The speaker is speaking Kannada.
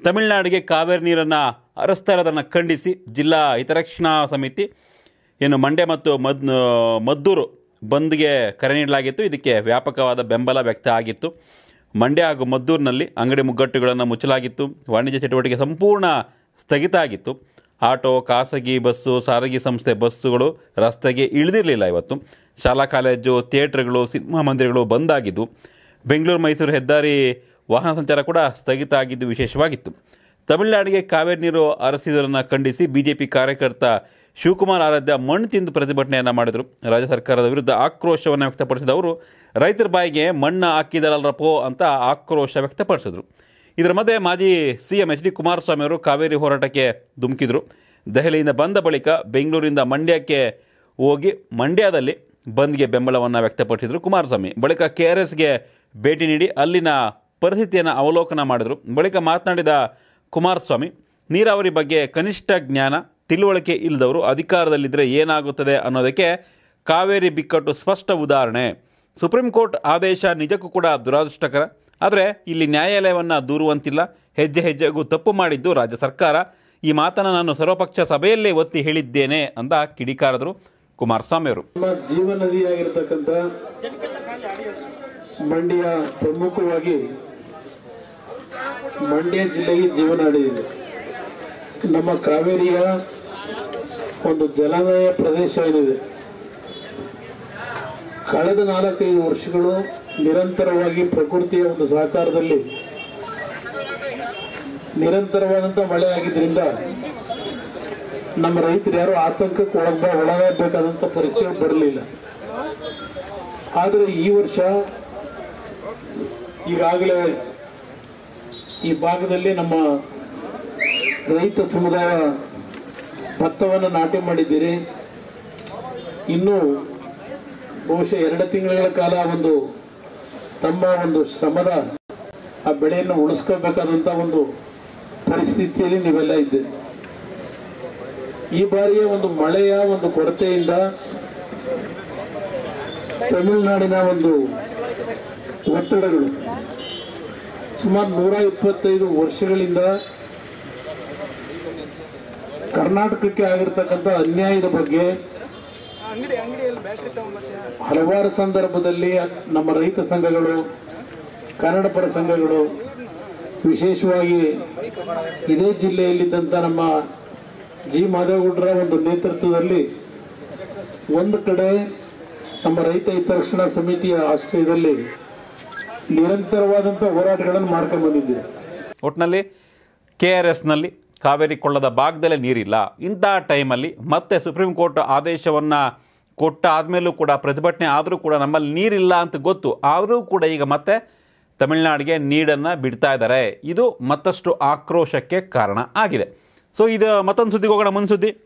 ತಮಿಳುನಾಡಿಗೆ ಕಾವೇರಿ ನೀರನ್ನು ಹರಿಸ್ತಾ ಇರೋದನ್ನು ಖಂಡಿಸಿ ಜಿಲ್ಲಾ ಹಿತರಕ್ಷಣಾ ಸಮಿತಿ ಏನು ಮಂಡ್ಯ ಮತ್ತು ಮದ್ ಮದ್ದೂರು ಬಂದ್ಗೆ ಕರೆ ನೀಡಲಾಗಿತ್ತು ಇದಕ್ಕೆ ವ್ಯಾಪಕವಾದ ಬೆಂಬಲ ವ್ಯಕ್ತ ಆಗಿತ್ತು ಮಂಡ್ಯ ಹಾಗೂ ಮದ್ದೂರಿನಲ್ಲಿ ಅಂಗಡಿ ಮುಗ್ಗಟ್ಟುಗಳನ್ನು ಮುಚ್ಚಲಾಗಿತ್ತು ವಾಣಿಜ್ಯ ಚಟುವಟಿಕೆ ಸಂಪೂರ್ಣ ಸ್ಥಗಿತ ಆಗಿತ್ತು ಆಟೋ ಖಾಸಗಿ ಬಸ್ಸು ಸಾರಿಗೆ ಸಂಸ್ಥೆ ಬಸ್ಸುಗಳು ರಸ್ತೆಗೆ ಇಳಿದಿರಲಿಲ್ಲ ಇವತ್ತು ಶಾಲಾ ಕಾಲೇಜು ಥಿಯೇಟ್ರ್ಗಳು ಸಿನಿಮಾ ಮಂದಿರಗಳು ಬಂದಾಗಿದ್ದು ಬೆಂಗಳೂರು ಮೈಸೂರು ಹೆದ್ದಾರಿ ವಾಹನ ಸಂಚಾರ ಕೂಡ ಸ್ಥಗಿತ ಆಗಿದ್ದು ವಿಶೇಷವಾಗಿತ್ತು ತಮಿಳುನಾಡಿಗೆ ಕಾವೇರಿ ನೀರು ಹರಿಸಿದರನ್ನು ಖಂಡಿಸಿ ಬಿಜೆಪಿ ಕಾರ್ಯಕರ್ತ ಶಿವಕುಮಾರ್ ಆರಾಧ್ಯ ಮಣ್ಣು ತಿಂದು ಪ್ರತಿಭಟನೆಯನ್ನು ಮಾಡಿದರು ರಾಜ್ಯ ಸರ್ಕಾರದ ವಿರುದ್ಧ ಆಕ್ರೋಶವನ್ನು ವ್ಯಕ್ತಪಡಿಸಿದ ಅವರು ರೈತರ ಬಾಯಿಗೆ ಮಣ್ಣು ಹಾಕಿದರಲ್ಲರಪ್ಪೋ ಅಂತ ಆಕ್ರೋಶ ವ್ಯಕ್ತಪಡಿಸಿದರು ಇದರ ಮಧ್ಯೆ ಮಾಜಿ C M H D Kumaraswamy ಅವರು ಕಾವೇರಿ ಹೋರಾಟಕ್ಕೆ ಧುಮುಕಿದರು ದೆಹಲಿಯಿಂದ ಬಂದ ಬಳಿಕ ಬೆಂಗಳೂರಿಂದ ಮಂಡ್ಯಕ್ಕೆ ಹೋಗಿ ಮಂಡ್ಯದಲ್ಲಿ ಬಂದ್ಗೆ ಬೆಂಬಲವನ್ನು ವ್ಯಕ್ತಪಡಿಸಿದರು ಕುಮಾರಸ್ವಾಮಿ ಬಳಿಕ ಕೆ ಆರ್ ಎಸ್ಗೆ ಭೇಟಿ ನೀಡಿ ಅಲ್ಲಿನ ಪರಿಸ್ಥಿತಿಯನ್ನು ಅವಲೋಕನ ಮಾಡಿದರು ಬಳಿಕ ಮಾತನಾಡಿದ ಕುಮಾರಸ್ವಾಮಿ ನೀರಾವರಿ ಬಗ್ಗೆ ಕನಿಷ್ಠ ಜ್ಞಾನ ತಿಳುವಳಿಕೆ ಇಲ್ಲದವರು ಅಧಿಕಾರದಲ್ಲಿದ್ದರೆ ಏನಾಗುತ್ತದೆ ಅನ್ನೋದಕ್ಕೆ ಕಾವೇರಿ ಬಿಕ್ಕಟ್ಟು ಸ್ಪಷ್ಟ ಉದಾಹರಣೆ ಸುಪ್ರೀಂ ಕೋರ್ಟ್ ಆದೇಶ ನಿಜಕ್ಕೂ ಕೂಡ ದುರಾದೃಷ್ಟಕರ ಆದರೆ ಇಲ್ಲಿ ನ್ಯಾಯಾಲಯವನ್ನು ದೂರುವಂತಿಲ್ಲ ಹೆಜ್ಜೆ ಹೆಜ್ಜೆಗೂ ತಪ್ಪು ಮಾಡಿದ್ದು ರಾಜ್ಯ ಸರ್ಕಾರ ಈ ಮಾತನ್ನು ನಾನು ಸರ್ವಪಕ್ಷ ಸಭೆಯಲ್ಲೇ ಒತ್ತಿ ಹೇಳಿದ್ದೇನೆ ಅಂತ ಕಿಡಿಕಾರದರು ಕುಮಾರಸ್ವಾಮಿ ಅವರು ನಮ್ಮ ಜೀವ ನದಿಯಾಗಿರ್ತಕ್ಕಂಥ ಮಂಡ್ಯ ಪ್ರಮುಖವಾಗಿ ಮಂಡ್ಯ ಜಿಲ್ಲೆಗೆ ಜೀವನಾಡಿ ಇದೆ ನಮ್ಮ ಕಾವೇರಿಯ ಒಂದು ಜಲಾನಯ ಪ್ರದೇಶ ಏನಿದೆ ಕಳೆದ ನಾಲ್ಕೈದು ವರ್ಷಗಳು ನಿರಂತರವಾಗಿ ಪ್ರಕೃತಿಯ ಒಂದು ಸಹಕಾರದಲ್ಲಿ ನಿರಂತರವಾದಂಥ ಮಳೆ ಆಗಿದ್ರಿಂದ ನಮ್ಮ ರೈತರು ಯಾರು ಆತಂಕಕ್ಕೆ ಒಳಗ ಒಳಗಾಗಬೇಕಾದಂಥ ಪರಿಸ್ಥಿತಿ ಬರಲಿಲ್ಲ ಆದರೆ ಈ ವರ್ಷ ಈಗಾಗಲೇ ಈ ಭಾಗದಲ್ಲಿ ನಮ್ಮ ರೈತ ಸಮುದಾಯ ಭತ್ತವನ್ನು ನಾಟಿ ಮಾಡಿದ್ದೀರಿ ಇನ್ನು ಬಹುಶಃ ಎರಡು ತಿಂಗಳ ಕಾಲ ಒಂದು ತಮ್ಮ ಒಂದು ಶ್ರಮದ ಆ ಬೆಳೆಯನ್ನು ಉಳಿಸ್ಕೋಬೇಕಾದಂತ ಒಂದು ಪರಿಸ್ಥಿತಿಯಲ್ಲಿ ನೀವೆಲ್ಲ ಇದ್ದೀರಿ ಈ ಬಾರಿಯ ಒಂದು ಮಳೆಯ ಒಂದು ಕೊರತೆಯಿಂದ ತಮಿಳುನಾಡಿನ ಒಂದು ಒತ್ತಡಗಳು ಸುಮಾರು ನೂರ ಇಪ್ಪತ್ತೈದು ವರ್ಷಗಳಿಂದ ಕರ್ನಾಟಕಕ್ಕೆ ಆಗಿರ್ತಕ್ಕಂಥ ಅನ್ಯಾಯದ ಬಗ್ಗೆ ಹಲವಾರು ಸಂದರ್ಭದಲ್ಲಿ ನಮ್ಮ ರೈತ ಸಂಘಗಳು ಕನ್ನಡ ಪರ ಸಂಘಗಳು ವಿಶೇಷವಾಗಿ ಇದೇ ಜಿಲ್ಲೆಯಲ್ಲಿದ್ದಂಥ ನಮ್ಮ ಜಿ ಮಾದೇಗೌಡರ ಒಂದು ನೇತೃತ್ವದಲ್ಲಿ ಒಂದು ಕಡೆ ನಮ್ಮ ರೈತ ಹಿತರಕ್ಷಣಾ ಸಮಿತಿಯ ಆಶ್ರಯದಲ್ಲಿ ನಿರಂತರವಾದಂಥ ಹೋರಾಟಗಳನ್ನು ಮಾಡ್ಕೊಂಡು ಬಂದಿದ್ದೇವೆ ಒಟ್ಟಿನಲ್ಲಿ ಕೆ ಆರ್ ಎಸ್ನಲ್ಲಿ ಕಾವೇರಿ ಕೊಳ್ಳದ ಭಾಗದಲ್ಲೇ ನೀರಿಲ್ಲ ಇಂಥ ಟೈಮಲ್ಲಿ ಮತ್ತೆ ಸುಪ್ರೀಂ ಕೋರ್ಟ್ ಆದೇಶವನ್ನು ಕೊಟ್ಟ ಆದಮೇಲೂ ಕೂಡ ಪ್ರತಿಭಟನೆ ಆದರೂ ಕೂಡ ನಮ್ಮಲ್ಲಿ ನೀರಿಲ್ಲ ಅಂತ ಗೊತ್ತು ಆದರೂ ಕೂಡ ಈಗ ಮತ್ತೆ ತಮಿಳುನಾಡಿಗೆ ನೀಡನ್ನು ಬಿಡ್ತಾ ಇದ್ದಾರೆ ಇದು ಮತ್ತಷ್ಟು ಆಕ್ರೋಶಕ್ಕೆ ಕಾರಣ ಆಗಿದೆ ಸೊ ಇದು ಮತ್ತೊಂದು ಸುದ್ದಿಗೆ ಹೋಗೋಣ ಮುಂದೆ ಸುದ್ದಿ